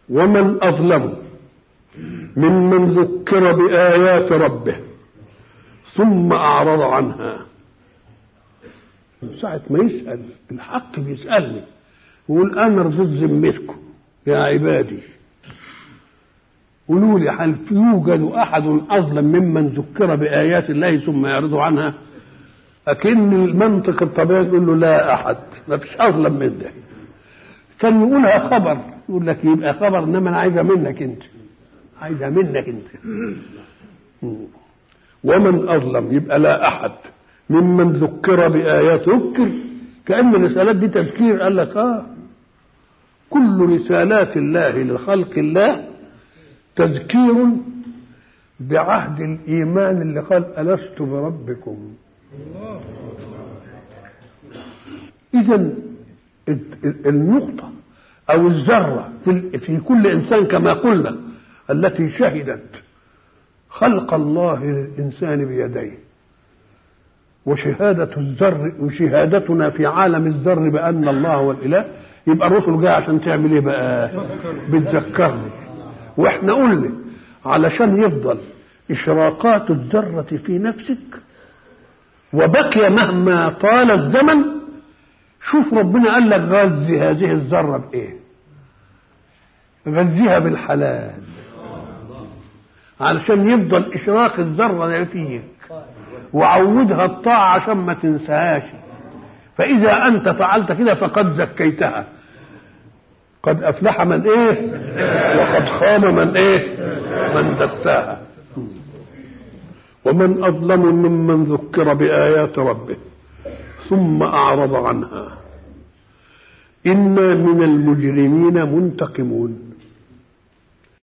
ومن أظلم ممن ذكر بآيات ربه ثم أعرض عنها ساعة ما يسأل الحق بيسألني يقول أنا رضيت ذمتكم يا عبادي قولوا لي هل يوجد أحد أظلم ممن ذكر بآيات الله ثم يعرض عنها أكن المنطق الطبيعي يقول له لا أحد ما فيش أظلم من ده كان يقولها خبر يقول لك يبقى خبر إنما أنا عايزها منك أنت عايزها منك أنت ومن أظلم يبقى لا أحد ممن ذكر بآيات ذكر كأن الرسالات دي تذكير قال لك آه كل رسالات الله لخلق الله تذكير بعهد الإيمان اللي قال ألست بربكم إذا النقطة أو الذرة في, في كل إنسان كما قلنا التي شهدت خلق الله للإنسان بيديه وشهادة الذر وشهادتنا في عالم الذر بأن الله هو الإله يبقى الرسل جاي عشان تعمل إيه بقى؟ بتذكرني وإحنا قلنا علشان يفضل إشراقات الذرة في نفسك وبقي مهما طال الزمن شوف ربنا قال لك غذي هذه الذرة بإيه؟ غذيها بالحلال علشان يفضل إشراق الذرة فيك وعودها الطاعة عشان ما تنساهاش فإذا أنت فعلت كده فقد زكيتها قد أفلح من إيه وقد خاب من إيه من دساها ومن أظلم ممن ذكر بآيات ربه ثم أعرض عنها إنا من المجرمين منتقمون